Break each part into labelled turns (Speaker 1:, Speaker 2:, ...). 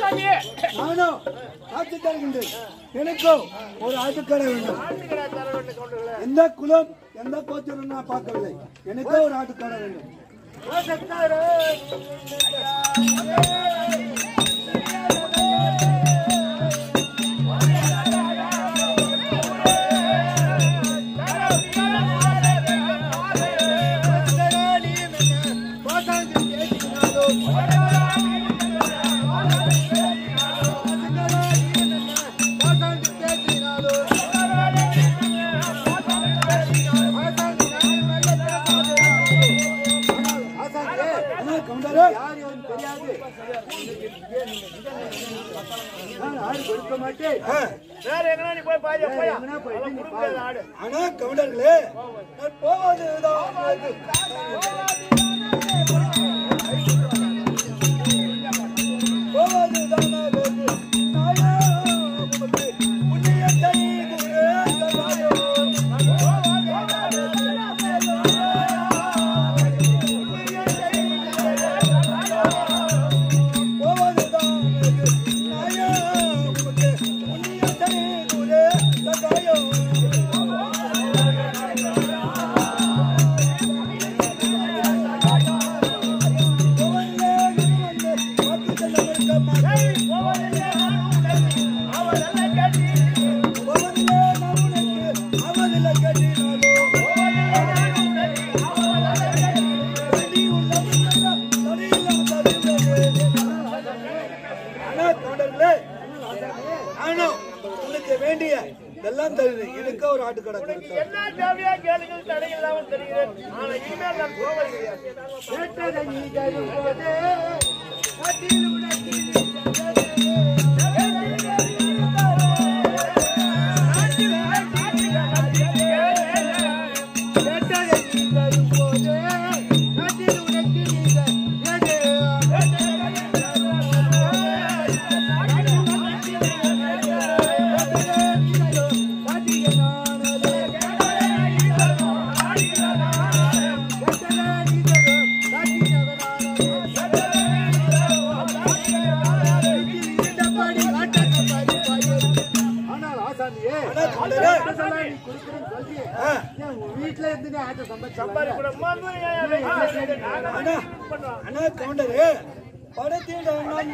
Speaker 1: ஆசாமி
Speaker 2: நானும் காத்து தருகின்றேன் எனக்கும் ஒரு ஆட்டுக்கடை வேண்டும்
Speaker 1: ஆட்டுக்கடை தர வேண்டும் கவுண்டர்களே
Speaker 2: எந்த குலம் எந்த கோத்திரம் நான் பார்க்கவில்லை எனக்கும் ஒரு ஆட்டுக்கடை வேண்டும் அண்ணா, கவுண்டரே. நான் ஆடு கொடுக்க மாட்டேன் ஆ.
Speaker 1: வேற எங்கனா நீ போய் பாரு போய்
Speaker 2: எங்கனா போயிட்டு
Speaker 1: அவன்
Speaker 2: நீ
Speaker 1: கொடுக்க முடியாது ஆடு
Speaker 2: ஆனா கவுண்டர்களே நான் போவதுதான் போவதுதான் நல்லது. நாயா உமக்கு புண்ணியத்தை குறைந்ததாயோ. போவதுதான் நல்லது. நாயா உமக்கு புண்ணியத்தை குறைந்ததாயோ. வேண்டிய இதெல்லாம் தருது இதுக்கு ஒரு ஆட்டுக்கடை கொடுத்தா
Speaker 1: என்ன தேவையா கேளுங்கள் தடை இல்லாமல் தருகிறேன் ஆனா இனிமேல் நான் போவது கிடையாது
Speaker 3: ஆனால் ஆசாமியே
Speaker 2: ஆனா கவுண்டரே,
Speaker 3: நீ கொடுக்கிறேன்னு சொல்றியே.
Speaker 2: ஆ,
Speaker 3: ஏன் உன் வீட்டுல இருந்து நீ ஆட்டை சம்பாதிச்சு
Speaker 1: சம்பாதி கூட மருந்து ஏன் நாங்க
Speaker 2: அண்ணா, அண்ணா கவுண்டரே படத்தில் நான்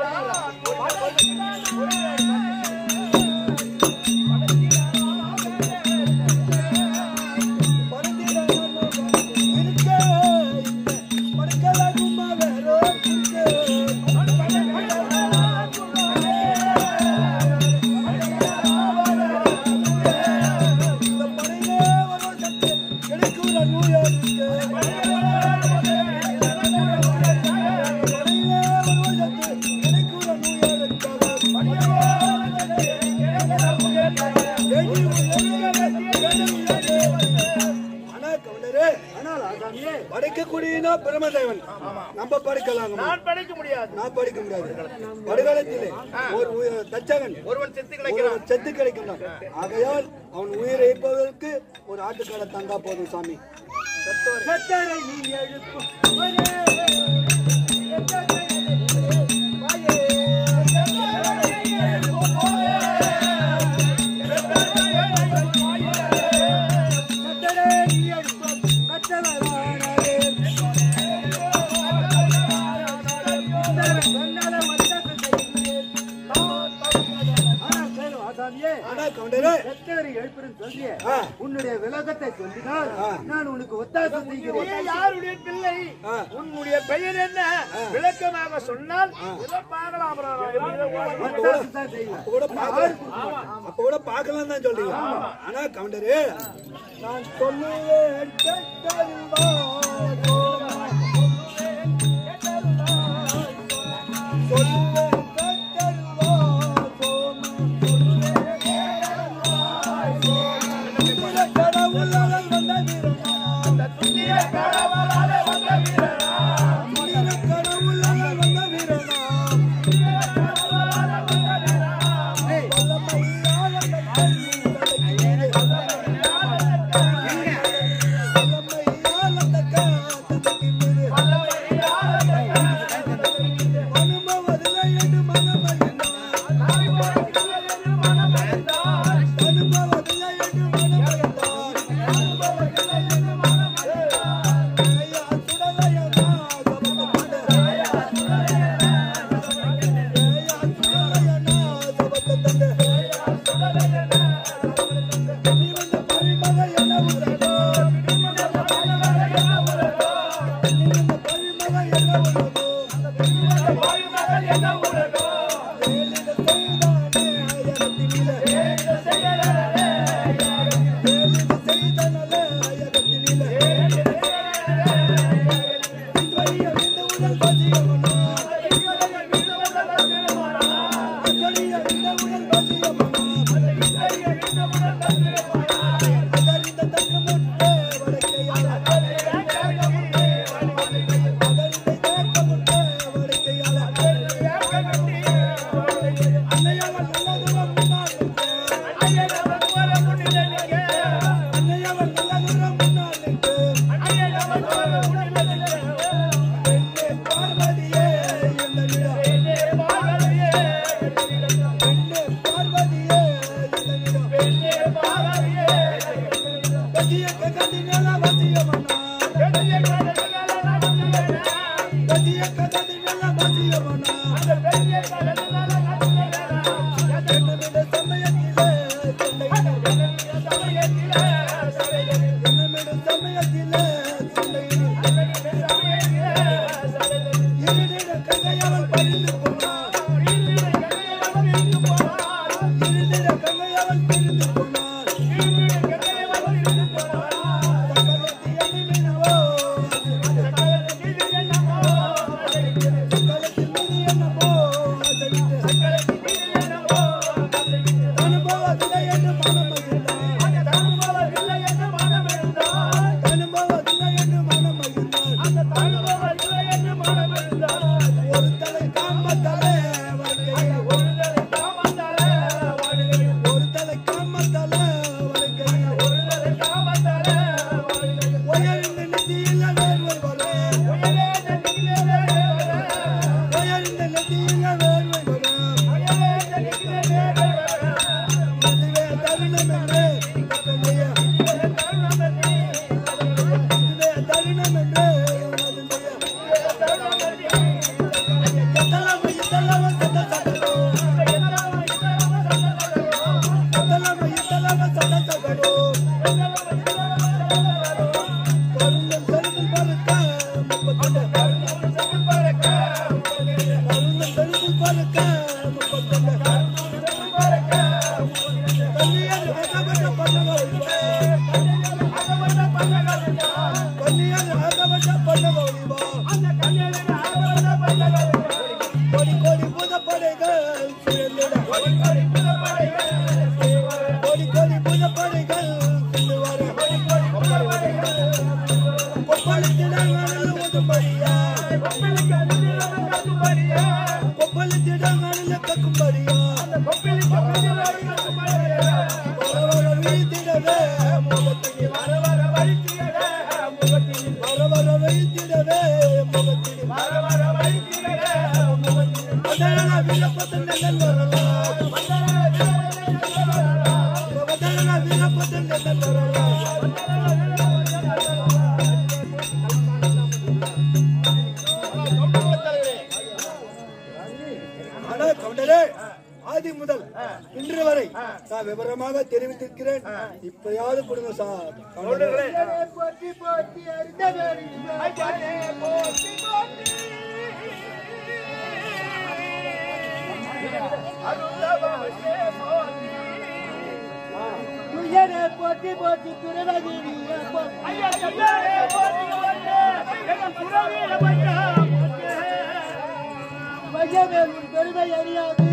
Speaker 2: ஆனா கவுண்டரே
Speaker 3: ஆனால் ஆசாமியே
Speaker 2: படைக்கக்கூடியனா பிரமதேவன் நம்ம படைக்கலாங்க
Speaker 1: நான் படைக்க முடியாது
Speaker 2: நான் படிக்க முடியாது படுகாலத்திலே ஒரு உய- தச்சகன்
Speaker 1: ஒருவன் செத்து
Speaker 2: ஒரு
Speaker 1: கிடைக்கிறான்
Speaker 2: செத்து கிடைக்கின்றான் ஆகையால் அவன் உயிரை இழப்பதற்கு ஒரு ஆட்டுக்கார தந்தா போதும் சாமி
Speaker 3: சத்தரை நீ எழுப்பும் சத்தரை நீ எழுப்பும் கட்டவரானே சொன்னால வந்தது செய்கிறேன். ஆனால் கேளு ஆசாமியே
Speaker 2: ஆனா கவுண்டரே
Speaker 3: எத்தனை எழுப்புறேன்னு சொல்றியே
Speaker 2: ஆ.
Speaker 3: உன்னுடைய விலகத்தை சொல்லினால் நான் உனக்கு ஒத்தாசை
Speaker 1: நீ
Speaker 3: செய்கிறேன்
Speaker 1: யாருடைய பிள்ளை
Speaker 2: ஆ.
Speaker 1: உன்னுடைய பெயர் என்ன விளக்கமாக சொன்னால் இதை பார்க்கலாம் அப்புறம்
Speaker 3: ஒத்தாசை தான் செய்வேன்
Speaker 2: அப்ப கூட பார்க்கலாம் அப்ப கூட பார்க்கலாம் தான் சொல்றீங்க ஆனா கவுண்டரே நான் சொல்லுவேன் கேட்டல்வா, சொல்லுவேன் கேட்டல்வா, சோமா, சொல்லுவேன் கேட்டல்வா, சோமா. கடவுளால் வந்த வீரனா, புண்ணிய கடவுளால் வந்த வீரனா, வல்லமையால் அந்த கல்வி தலைக்கீழே. வல்லமையால் அந்த காத்த ஆனா கவுண்டரே ஆதி முதல் இன்று வரை நான் விவரமாக தெரிவித்திருக்கிறேன் இப்பயாவது கொடுங்க சார் கவுண்டரே
Speaker 3: போற்றி போற்றி அறிந்தவர் துயரே போற்றி போற்றி துறவகிரியே போற்றி வையவே உன் பெருமை அறியாது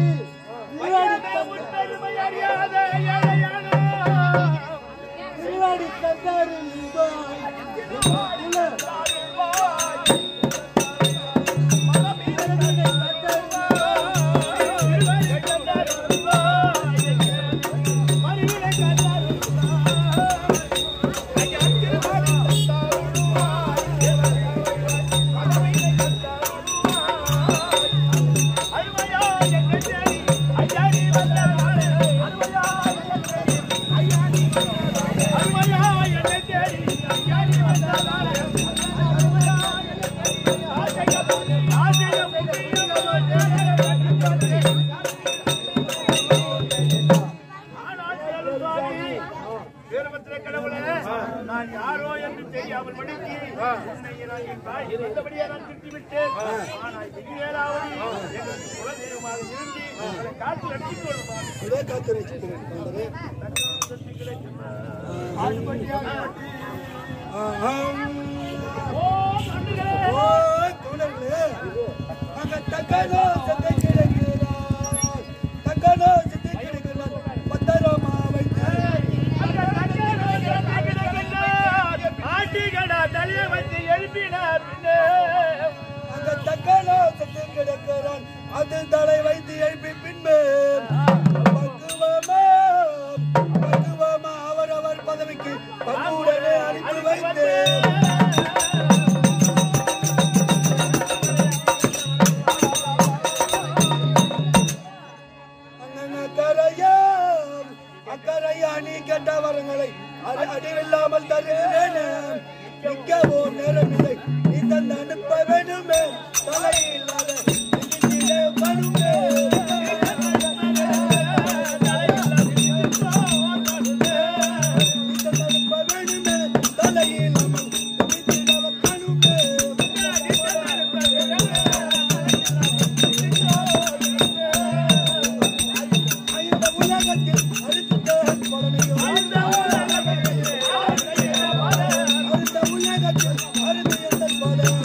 Speaker 3: திருவாடி தந்தாரு
Speaker 1: அருமையா படிக்கு உன்னை நான் என் தாய் இருந்தபடியே நான் திட்டிவிட்டேன் ஆனால் இனிமேலாவது எங்கள் குலதெய்வமாக இருந்து அதை காத்து ரட்சித்து வருவார்
Speaker 2: இதே காத்து ரசிக்கிறேன் கவுண்டரே ஆஹம்.
Speaker 1: ஓ நன்றிகளே
Speaker 2: ஓ, கவுண்டர்களே, அங்க தக்கனோ செத்து கிடக்கிறார். தக்கனோ செத்து கிடக்கிறார். பத்திரமா வைத்து
Speaker 1: ஆட்டிகடா தலையை வச்சு எழுப்பினார் பின்னே
Speaker 2: அங்க தக்கனோ செத்து கிடக்கிறான். அது தலை வைத்து எழுப்பி பின்பு பக்குவமா பக்குவமா அவரவர் பதவிக்கு பங்குடனே அனுப்பி வைத்து அண்ணன் அக்கறையா அக்கறையா நீ கேட்ட வரங்களை அது அடிவில்லாமல் தருகிறேன் நிற்கவோ நேரமில்லை நீ தந்து அனுப்ப வேண்டுமே தலையில்லாத நெஞ்சிலே படுமே. நீ தந்து அனுப்ப வேண்டுமே தலையில்லாமல் நெஞ்சிலே படுமே. இந்த உலகத்தில் அழுத்த பலனையும் அந்த உலகத்தில் அழுது எந்த பலம்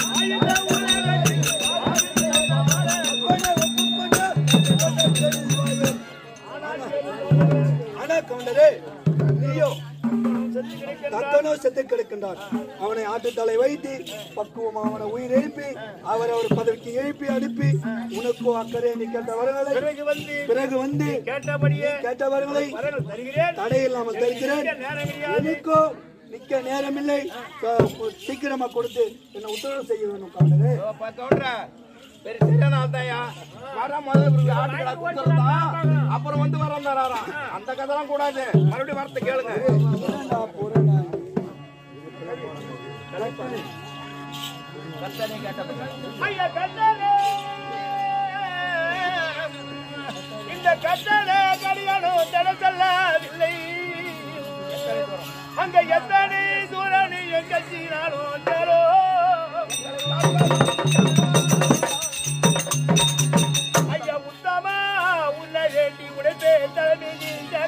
Speaker 2: ஆனா கவுண்டரே நீயோ தக்கனோ செத்து கிடக்கின்றான் அவனை ஆட்டுத்தலை வைத்து பக்குவம் அவனை உயிர் எழுப்பி அவரை ஒரு பதவிக்கு எழுப்பி அனுப்பி உனக்கோ அக்கறை நீ கேட்ட வரங்களை
Speaker 1: பிறகு வந்து
Speaker 2: பிறகு வந்து
Speaker 1: கேட்டபடியே
Speaker 2: கேட்ட வரங்களை
Speaker 1: வரங்கள் தருகிறேன்
Speaker 2: தடையில்லாமல் தருகிறேன்
Speaker 1: நேரம் கிடையாது
Speaker 2: எனக்கோ நிக்க நேரமில்லை க- சீக்கிரமா கொடுத்து என்ன உத்தரவு செய்ய வேண்டும் கவுண்டரே
Speaker 4: வர முதல்ல ஆட்டுக்கடை கொடுத்துருந்தான் அப்புறம் வந்து வரந்தாரா அந்த கதைலாம் கூடாது மறுபடியும் வரத்தை கேளுங்க
Speaker 2: போறேன்டா, போறேன்டா.
Speaker 1: ஐயா கட்டளை இந்த கட்டளை கடியாலும் தடை செல்லவில்லை அங்க எத்தனை தூரணி எங்க சீனாலும் தரோ ஐயா உத்தமா உன்னை வேண்டி உடைப்பே தலைமீதி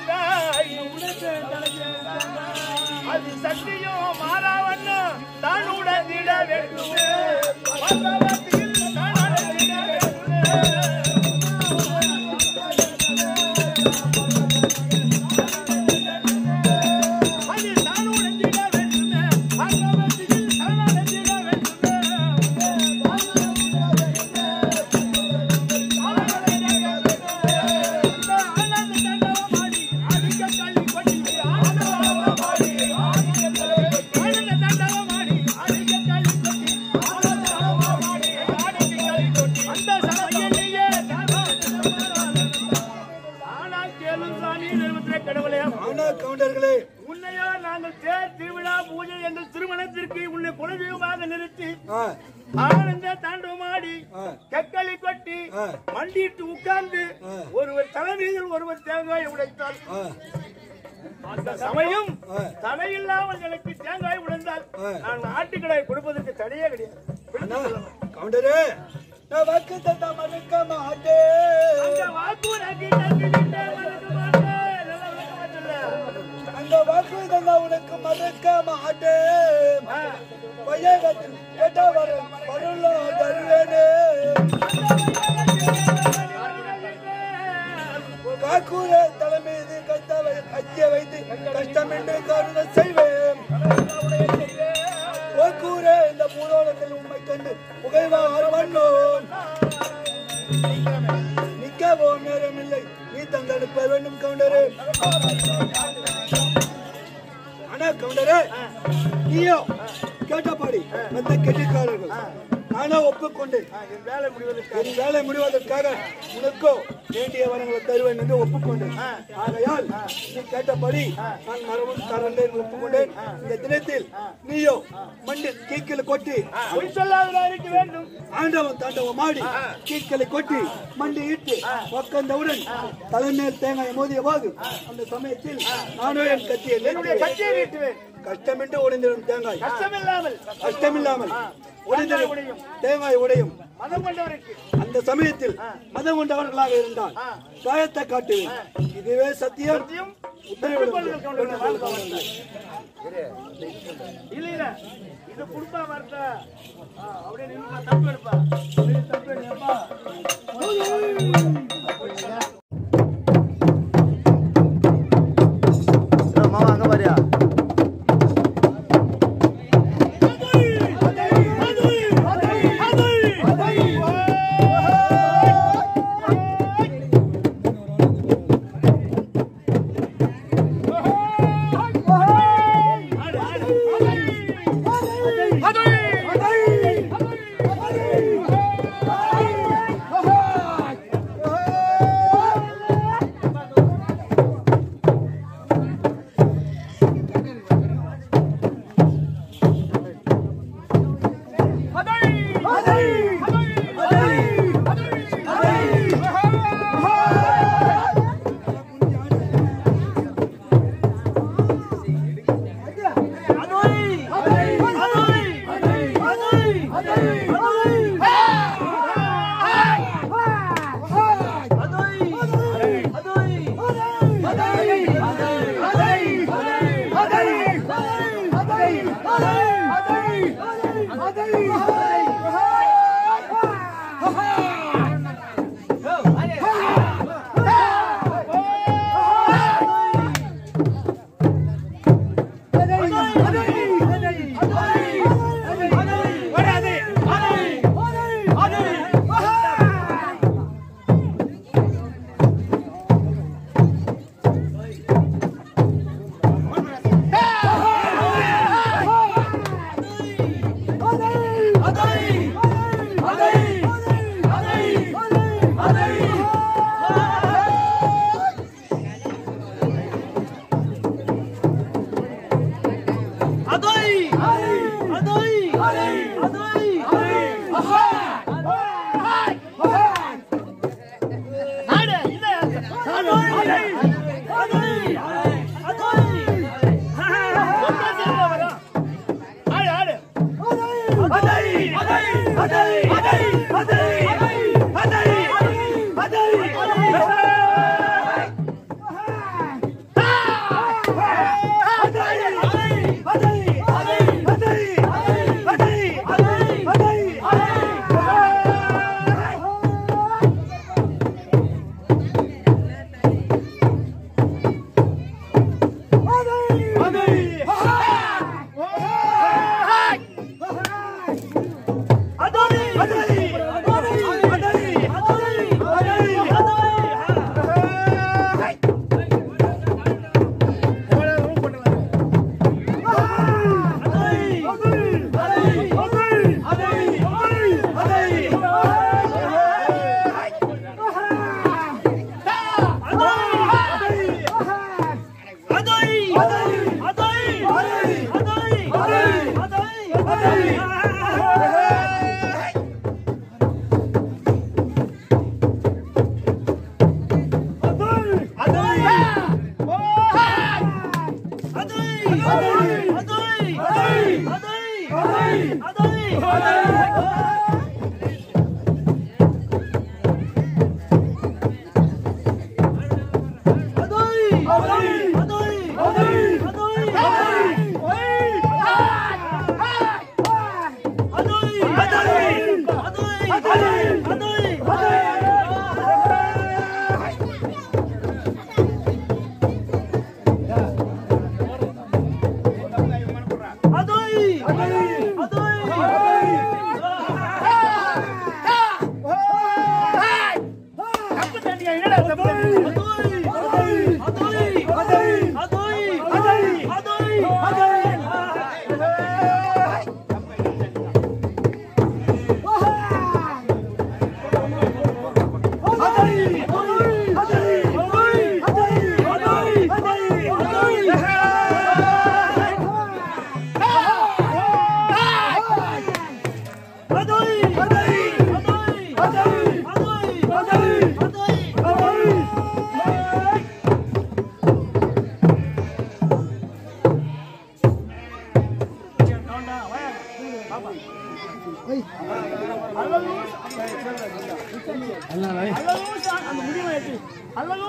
Speaker 1: அது சக்தியும் மாறாவண்ணா தான் உடந்திட வேண்டுமே வாசவத்தில் தான் உடந்திட வேண்டுமே அது தான் உடந்திட வேண்டுமே வாசவத்தில் தான் உடந்திட கடவுளே
Speaker 2: ஆனா கவுண்டர்களே
Speaker 1: உன்னையோ நாங்கள் தேர் திருவிழா பூஜை எங்கள் திருமணத்திற்கு உன்னை குலதெய்வமாக நிறுத்தி
Speaker 2: ஆ,
Speaker 1: ஆனந்த தாண்டவமாடி
Speaker 2: ஆ.
Speaker 1: கக்களி கொட்டி
Speaker 2: ஆ.
Speaker 1: மண்டிட்டு உட்கார்ந்து
Speaker 2: ஆ.
Speaker 1: ஒருவர் தலைமீதில் ஒருவர் தேங்காய் உடைத்தால்
Speaker 2: ஆ,
Speaker 1: அந்த சமயம்
Speaker 2: ஆ.
Speaker 1: தலையில்லாமல் எனக்கு தேங்காய் உடைந்தால்
Speaker 2: ஆ.
Speaker 1: நான் ஆட்டுக்கடை கொடுப்பதற்கு தடையே கிடையாது
Speaker 2: அண்ணா, கவுண்டரே நான் வாக்கு தந்த மறுக்க மாட்டேன்
Speaker 1: அந்த வாக்குறுதி தந்துவிட்டே மறக்க மாட்டேன். நல்லா விளக்க மாட்டேன்ல.
Speaker 2: அந்த வாக்கு தந்த உனக்கு மறுக்க மாட்டேன்
Speaker 1: ஆ.
Speaker 2: வையகத்தில் கேட்ட வர பருளோ தருவேனே காக்கூர தலைமீது கத்த வை- கத்திய வைத்து கஷ்டமின்றி கருணை செய்வேன் போக்கூர இந்த பூலோகத்தில் உண்மை கண்டு புகைவார் மன்னோன் நிக்கவோ நேரமில்லை நீ தந்தெடுப்ப வேண்டும் கவுண்டரே ஆனா கவுண்டரே நீயோ கேட்டபாடி மத்த கெட்டிக்காரர்கள் நானே ஒப்புக்கொண்டேன்
Speaker 1: என் வேலை முடிவதற்கு
Speaker 2: என் வேலை முடிவதற்காக உனக்கோ வேண்டிய வரங்களை தருவேன் என்று ஒப்புக்கொண்டேன் ஆகையால் நீ கேட்டபடி நான் மரபும் தரேன் ஒப்புக்கொண்டேன் இந்த தினத்தில் நீயோ மண்ணில் கீக்கில் கொட்டி
Speaker 1: பொய் சொல்லாத இருக்க வேண்டும்
Speaker 2: ஆண்டவன் தாண்டவம் ஆடி கீக்களை கொட்டி மண்டி இட்டு உட்கார்ந்தவுடன் தலைமையில் தேங்காய் மோதிய போது அந்த சமயத்தில் நானோ என் கத்தியை
Speaker 1: என்னுடைய
Speaker 2: நீட்டுவேன்.
Speaker 1: கட்சியை நீட்டுவேன்
Speaker 2: கஷ்டமின்றி உடைந்திடும் தேங்காய்
Speaker 1: கஷ்டமில்லாமல்
Speaker 2: கஷ்டமில்லாமல்
Speaker 1: தேங்காய்
Speaker 2: உடைந்திடும்
Speaker 1: உடையும்.
Speaker 2: தேங்காய் உடையும்
Speaker 1: மதம் கொண்டவருக்கு
Speaker 2: அந்த சமயத்தில் மதம் கொண்டவர்களாக இருந்தால் காயத்தை காட்டுவேன் இதுவே சத்தியம்
Speaker 1: சத்தியம்
Speaker 2: உத்தரவிடுங்கள்.
Speaker 1: கொள்ளுங்கள் கவுண்டர் வாழ்க்கை இல்லையா இது குடும்பா வார்த்தை ஆ, அப்படியே நின்று தப்பு எடுப்பா அப்படியே தப்பு எடுப்பா
Speaker 3: மாமா அங்க பாரியா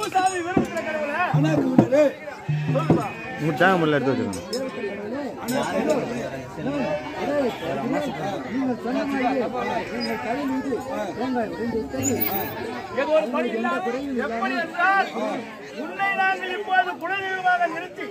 Speaker 1: சாமி விரும்புகிற கடவுளை
Speaker 2: ஆனா கவுண்டரே
Speaker 1: சொல்லுப்பா
Speaker 5: முடிச்சாங்க முள்ள எடுத்து வச்சுக்கோங்க
Speaker 3: நீங்கள் சொன்ன மாதிரியே எங்கள் தலை மீது தேங்காய் உடைந்து விட்டது
Speaker 1: இது ஒரு பணி இல்லாத எப்படி என்றால் உன்னை நாங்கள் இப்போது குலதெய்வமாக நிறுத்தி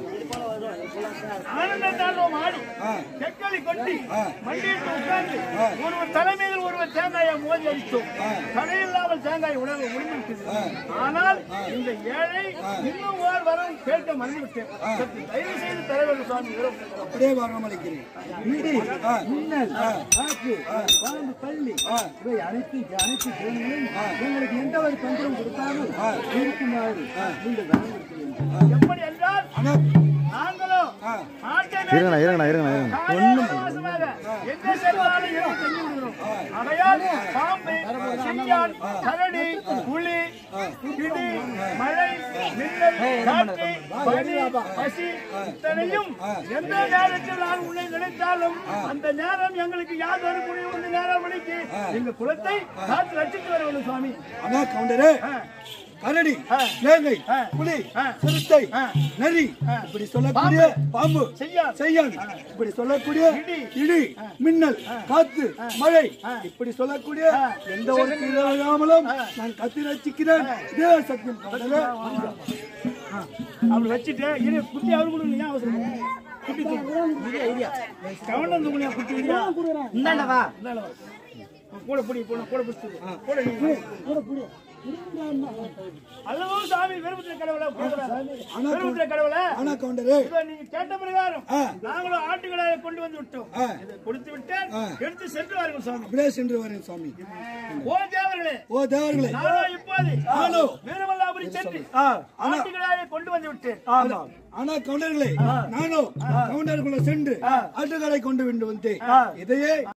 Speaker 1: ஆனந்த தாண்டவம் ஆடி செக்கலி கொட்டி மண்டியிட்டு உட்கார்ந்து ஒருவர் தலைமையில் ஒருவர் தேங்காயை மோதி அடித்தோம் தடையில்லாமல் தேங்காய் உணவு முடிந்துவிட்டது ஆனால் இந்த ஏழை இன்னும் ஓர் வரம் கேட்க மறந்துவிட்டேன் சற்று தயவு செய்து தலைவர் சுவாமி விரும்புகிறோம்
Speaker 2: அப்படியே வரம் அளிக்கிறேன்
Speaker 3: இடி மின்னல் காற்று பாம்பு பள்ளி இவை அனைத்து அனைத்து தேவைகளும் எங்களுக்கு எந்த ஒரு தொந்தரவும் கொடுக்காமல் இருக்குமாறு நீங்கள் வழங்கியிருக்கிறீர்கள்
Speaker 1: எப்படி என்றால்
Speaker 2: ஆனா
Speaker 1: நாங்களும் நாட்டை
Speaker 5: இருங்கண்ணா இருங்கண்ணா இருங்கண்ணா இருங்கண்ணா
Speaker 1: ஒண்ணும் எங்க சென்றாலும் இருந்து தங்கி விடுகிறோம் ஆகையால் பாம்பு சிங்கான் கரடி புலி இடி மழை மின்னல் காற்று பனி பசி இத்தனையும் எந்த நேரத்தில் நான் உன்னை நினைத்தாலும் அந்த நேரம் எங்களுக்கு யாதொரு முடிவு வந்து நேரம் மணிக்கு எங்க குலத்தை காத்து ரசித்து வரணும் சுவாமி
Speaker 2: ஆனா கவுண்டரே கரடி வேங்கை புலி சிறுத்தை நரி இப்படி சொல்லக்கூடிய பாம்பு
Speaker 1: செய்யான்.
Speaker 2: செய்யான் இப்படி சொல்லக்கூடிய இடி மின்னல் காத்து மழை இப்படி சொல்லக்கூடிய எந்த ஒரு இல்லாமலும் நான் கத்தி ரசிக்கிறேன் இதே சத்தியம் கவுண்டரே
Speaker 1: அப்படி வச்சுட்டு இரு குட்டி அவரு கூட ஏன் அவசரம் குட்டி கவனம் தூக்குனியா குட்டி இல்லையா
Speaker 3: இந்தாண்டவா
Speaker 1: இந்தாண்ட வா. கூட புடி கூட கூட பிடிச்சது கூட நீ கூட புடி அல்லவோ சாமி விரும்புகிற கடவுளை விரும்புகிற கடவுளை
Speaker 2: ஆனா கவுண்டரே
Speaker 1: இதோ நீங்க கேட்ட பிரகாரம்
Speaker 2: ஆ.
Speaker 1: நாங்களும் ஆட்டுகளை கொண்டு வந்து விட்டோம்
Speaker 2: ஆ.
Speaker 1: இதை கொடுத்து விட்டேன் எடுத்து சென்று வாருங்கள் சாமி
Speaker 2: அப்படியே சென்று வரேன் சுவாமி
Speaker 1: ஓ தேவர்களே
Speaker 2: ஓ தேவர்களே
Speaker 1: நானும் இப்போது
Speaker 2: நானோ.
Speaker 1: வீரமல்லாபுரி சென்று ஆட்டுகளை கொண்டு வந்து விட்டேன்
Speaker 2: ஆனா கவுண்டர்களே நானும் கவுண்டர்களை சென்று ஆட்டுகளை கொண்டு வந்து வந்தேன் இதையே